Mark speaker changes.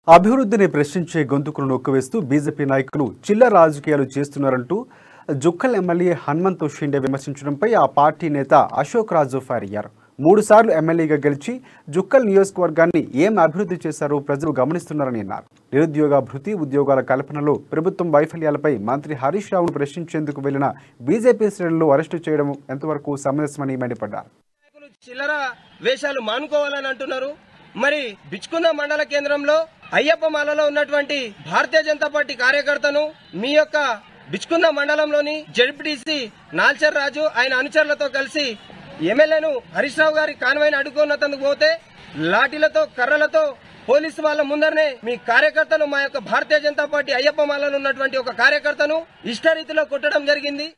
Speaker 1: అభివృద్ధిని ప్రశ్నించే గొంతుకును నొక్కివేస్తూ బీజేపీ నాయకులు చిల్లర రాజకీయాలు చేస్తున్నారంటూ జుక్కల్ ఎమ్మెల్యే హనుమంత్ షిండే విమర్శించడంపై ఆ పార్టీ నేత అశోక్ రాజు ఫైర్ అయ్యారు మూడు సార్లు ఎమ్మెల్యేగా గెలిచి జుక్కల్ నియోజకవర్గాన్ని ఏం అభివృద్ధి చేశారో ప్రజలు గమనిస్తున్నారని అన్నారు నిరుద్యోగ భృతి ఉద్యోగాల కల్పనలో ప్రభుత్వం వైఫల్యాలపై మంత్రి హరీష్ రావును ప్రశ్నించేందుకు వెళ్లిన బీజేపీ శ్రేణులు అరెస్టు చేయడం ఎంతవరకు సమంజసమని మండిపడ్డారు
Speaker 2: నాయకులు చిల్లర వేషాలు మానుకోవాలని అంటున్నారు మరి బిచ్కుంద మండల కేంద్రంలో అయ్యప్ప మాలలో ఉన్నటువంటి భారతీయ జనతా పార్టీ కార్యకర్తను మీ యొక్క బిచ్కుంద మండలంలోని జడ్పీటీసీ నాల్చర్ రాజు ఆయన అనుచరులతో కలిసి ఎమ్మెల్యేను హరీష్ రావు గారి కాన్వాయ్ని అడ్డుకున్నందుకు పోతే లాఠీలతో కర్రలతో పోలీసు వాళ్ళ ముందరనే మీ కార్యకర్తను మా యొక్క భారతీయ జనతా పార్టీ అయ్యప్ప మాలలో ఉన్నటువంటి ఒక కార్యకర్తను ఇష్టరీతిలో కొట్టడం జరిగింది